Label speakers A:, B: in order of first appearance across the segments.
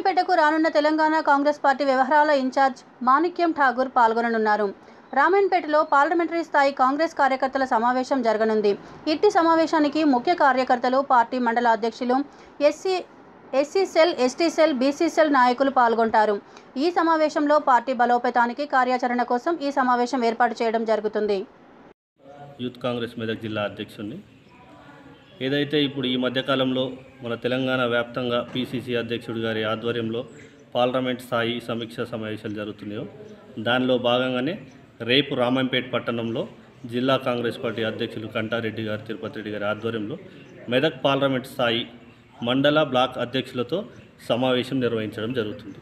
A: రామాయంపేటకు రానున్న Telangana Congress party వ్యవహారాల incharge Manickam Tagore పాల్గొననున్నారు రామాయణపేటలో పార్లమెంటరీ స్థాయి కాంగ్రెస్ కార్యకర్తల సమావేశం జరగనుంది ఇట్టి సమావేశానికి ముఖ్య కార్యకర్తలు పార్టీ మండల అధ్యక్షులు SC SC cell ST cell BC cell నాయకులు పాల్గొంటారు ఈ సమావేశంలో పార్టీ బలోపేతానికి కార్యాచరణ కోసం ఈ సమావేశం ఏర్పాటు చేయడం జరుగుతుంది
B: యూత్ కాంగ్రెస్ మెదక్ జిల్లా అధ్యక్షుడిని ఏదైతే ఇప్పుడు ఈ మధ్యకాలంలో మన తెలంగాణ వ్యాప్తంగా పిసిసి అధ్యక్షుడి గారి ఆధ్వర్యంలో పార్లమెంట్ స్థాయి సమీక్ష సమావేశాలు జరుగుతున్నాయో దానిలో భాగంగానే రేపు రామంపేట్ పట్టణంలో జిల్లా కాంగ్రెస్ పార్టీ అధ్యక్షులు కంటారెడ్డి గారు తిరుపతి రెడ్డి గారి ఆధ్వర్యంలో మెదక్ పార్లమెంట్ స్థాయి మండల బ్లాక్ అధ్యక్షులతో సమావేశం నిర్వహించడం జరుగుతుంది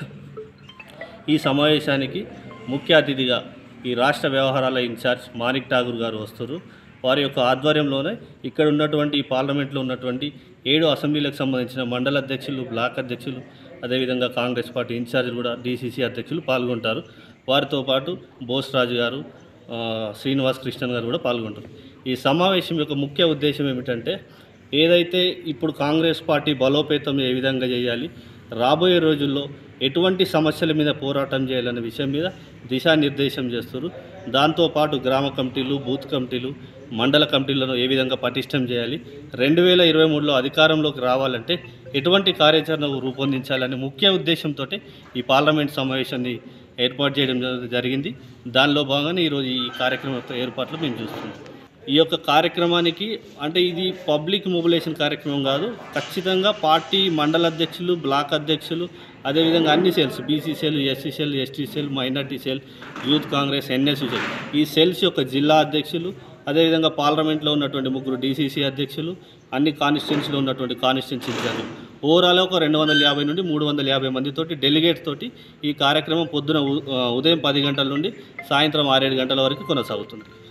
B: ఈ సమావేశానికి ముఖ్య అతిథిగా ఈ రాష్ట్ర వ్యవహారాల ఇన్ఛార్జ్ మాణిక్ ఠాగూర్ గారు వస్తారు వారి యొక్క ఆధ్వర్యంలోనే ఇక్కడ ఉన్నటువంటి ఈ పార్లమెంట్లో ఉన్నటువంటి ఏడు అసెంబ్లీలకు సంబంధించిన మండల అధ్యక్షులు బ్లాక్ అధ్యక్షులు అదేవిధంగా కాంగ్రెస్ పార్టీ ఇన్ఛార్జ్ కూడా డీసీసీ అధ్యక్షులు పాల్గొంటారు వారితో పాటు బోస్ రాజు గారు ఆ, శ్రీనివాస్ కృష్ణన్ గారు కూడా పాల్గొంటారు ఈ సమావేశం యొక్క ముఖ్య ఉద్దేశం ఏమిటంటే ఏదైతే ఇప్పుడు కాంగ్రెస్ పార్టీ బలోపేతం ఏ విధంగా చేయాలి రాబోయే రోజుల్లో ఎటువంటి సమస్యల మీద పోరాటం చేయాలనే విషయం మీద దిశానిర్దేశం చేస్తారు దాంతోపాటు గ్రామ కమిటీలు బూత్ కమిటీలు మండల కమిటీలను ఏ విధంగా పటిష్టం చేయాలి రెండు వేల ఇరవై మూడులో అధికారంలోకి రావాలంటే ఎటువంటి కార్యాచరణ రూపొందించాలనే ముఖ్య ఉద్దేశంతో ఈ పార్లమెంట్ సమావేశాన్ని ఏర్పాటు చేయడం జ- జరిగింది దానిలో భాగంగానే ఈరోజు ఈ కార్యక్రమం యొక్క ఏర్పాట్లు మేము చూస్తున్నాం ఈ యొక్క కార్యక్రమానికి అంటే ఇది పబ్లిక్ మొబిలైజేషన్ కార్యక్రమం కాదు ఖచ్చితంగా పార్టీ మండల అధ్యక్షులు బ్లాక్ అధ్యక్షులు అదేవిధంగా అన్ని cells BC cell SC cell ST cell minority cell youth Congress NSU cell ఈ సెల్స్ యొక్క జిల్లా అధ్యక్షులు అదేవిధంగా పార్లమెంట్లో ఉన్నటువంటి ముగ్గురు డీసీసీ అధ్యక్షులు అన్ని కాన్స్టిట్యున్సీలో ఉన్నటువంటి కాన్స్టిట్యున్సీ ఇన్ఛార్జీలు ఓవరాల్ ఒక రెండు వందల యాభై నుండి మూడు వందల యాభై మందితోటి డెలిగేట్స్ తోటి ఈ కార్యక్రమం పొద్దున ఉ- ఆ, ఉదయం పది గంటల నుండి సాయంత్రం ఆరేడు గంటల వరకు కొనసాగుతుంది